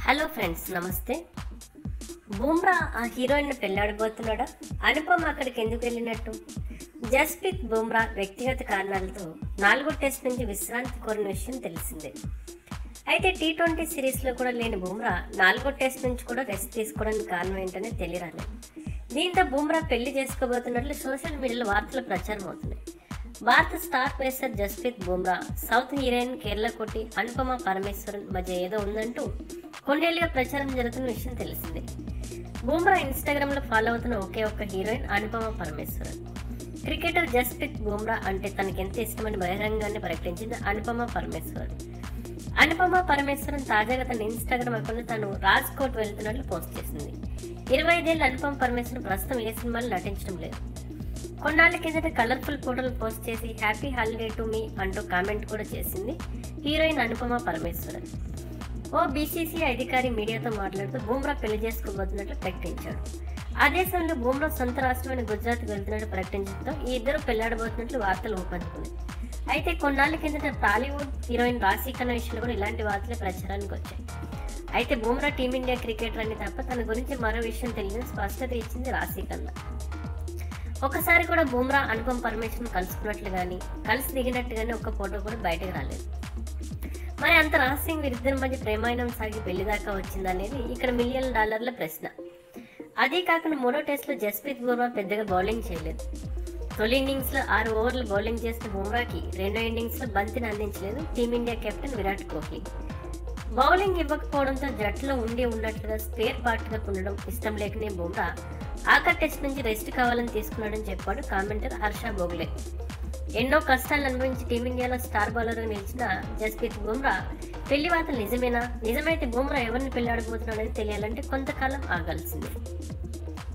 hello friends నమస్తే బుమ్రా ఆ heroine పెళ్లాడబోతున్నాడా Anupama అక్కడికి ఎందుకు వెళ్ళినట్టు జస్ప్రీత్ బుమ్రా వ్యక్తిగత కారణాలతో నాలుగో టెస్ట్ నుంచి విశ్రాంతి కోరిన విషయం తెలిసిందే అయితే టీ ట్వంటీ సిరీస్లో కూడా లేని బుమ్రా నాలుగో టెస్ట్ నుంచి కూడా రెస్ట్ తీసుకోవడానికి కారణం ఏంటనే తెలియరాలేదు దీంతో బుమ్రా పెళ్లి చేసుకోబోతున్నట్లు సోషల్ మీడియాలో వార్తలు ప్రచారం అవుతున్నాయి భారత star pacer Jasprit Bumrah south heroine Kerala కోటి అనుపమ పరమేశ్వరన్ మధ్య ఏదో ఉందంటూ కొన్నేళ్లుగా ప్రచారం జరుగుతున్న విషయం తెలిసిందే బుమ్రా ఇన్స్టాగ్రామ్ లో ఫాలో అవుతున్న ఒకే ఒక్క హీరోయిన్ అనుపమ పరమేశ్వరన్ క్రికెటర్ జస్ప్రీత్ బుమ్రా అంటే తనకి ఎంత ఇష్టమని బహిరంగాన్ని ప్రకటించింది అనుపమ పరమేశ్వరన్ అనుపమ పరమేశ్వరన్ తాజాగా తన ఇన్స్టాగ్రామ్ అకౌంట్ తను రాజ్కోట్ వెళ్తున్నట్లు పోస్ట్ చేసింది ఇరవై ఐదేళ్ల అనుపమ పరమేశ్వరన్ ప్రస్తుతం ఏ సినిమాలు నటించడం లేదు కొన్నాళ్ళ కిందట కలర్ఫుల్ ఫోటోలు పోస్ట్ చేసి హ్యాపీ హాలిడే టు మీ అంటూ కామెంట్ కూడా చేసింది హీరోయిన్ అనుపమ పరమేశ్వరన్ ఓ బీసీసీ అధికారి మీడియాతో మాట్లాడుతూ బూమ్రా పెళ్లి చేసుకోబోతున్నట్లు ప్రకటించాడు అదే సమయంలో బూమ్రా సొంత రాష్ట్రమైన గుజరాత్ వెళ్తున్నట్టు ప్రకటించడంతో ఈ ఇద్దరు పెళ్లాడబోతున్నట్లు వార్తలు ఊపందుకున్నాయి అయితే కొన్నాళ్ళ కిందట టాలీవుడ్ హీరోయిన్ రాశీ ఖన్నా విషయంలో కూడా ఇలాంటి వార్తలే ప్రచారానికి వచ్చాయి అయితే బూమ్రా టీమిండియా క్రికెటర్ అని తప్ప తన గురించి మరో విషయం తెలియని స్పష్టత ఇచ్చింది రాశీ ఖన్నా ఒకసారి కూడా బుమ్రా అనుపమ్ పరమేశ్వరం కలుసుకున్నట్లు కానీ కలిసి దిగినట్టు కానీ ఒక్క ఫోటో కూడా బయటకు రాలేదు మరి అంత రహస్యం వీరిద్దరి మధ్య ప్రేమాయణం సాగి పెళ్లి దాకా వచ్చిందనేది ఇక్కడ మిలియన్ డాలర్ల ప్రశ్న అదే కాకుండా మూడో టెస్ట్ లో జస్ప్రీత్ బుమ్రా పెద్దగా బౌలింగ్ చేయలేదు తొలి ఇన్నింగ్స్ లో ఆరు ఓవర్లు బౌలింగ్ చేసిన బుమ్రాకి రెండో ఇన్నింగ్స్ లో బంతిని అందించలేదు team India captain Virat Kohli bowling ఇవ్వకపోవడంతో జట్టులో ఉండి ఉన్నట్లుగా స్పేర్ పార్ట్గా ఉండడం ఇష్టం లేకనే బుమ్రా ఆఖరి టెస్ట్ నుంచి రెస్ట్ కావాలని తీసుకున్నాడని చెప్పాడు కామెంటర్ హర్ష బోగ్లే ఎన్నో కష్టాలు అనుభవించి టీమిండియాలో స్టార్ బౌలర్గా నిలిచిన జస్ప్రీత్ బుమ్రా పెళ్లి వార్తలు నిజమేనా నిజమైతే బుమ్రా ఎవరిని పెళ్లాడబోతున్నాడని తెలియాలంటే కొంతకాలం ఆగాల్సిందే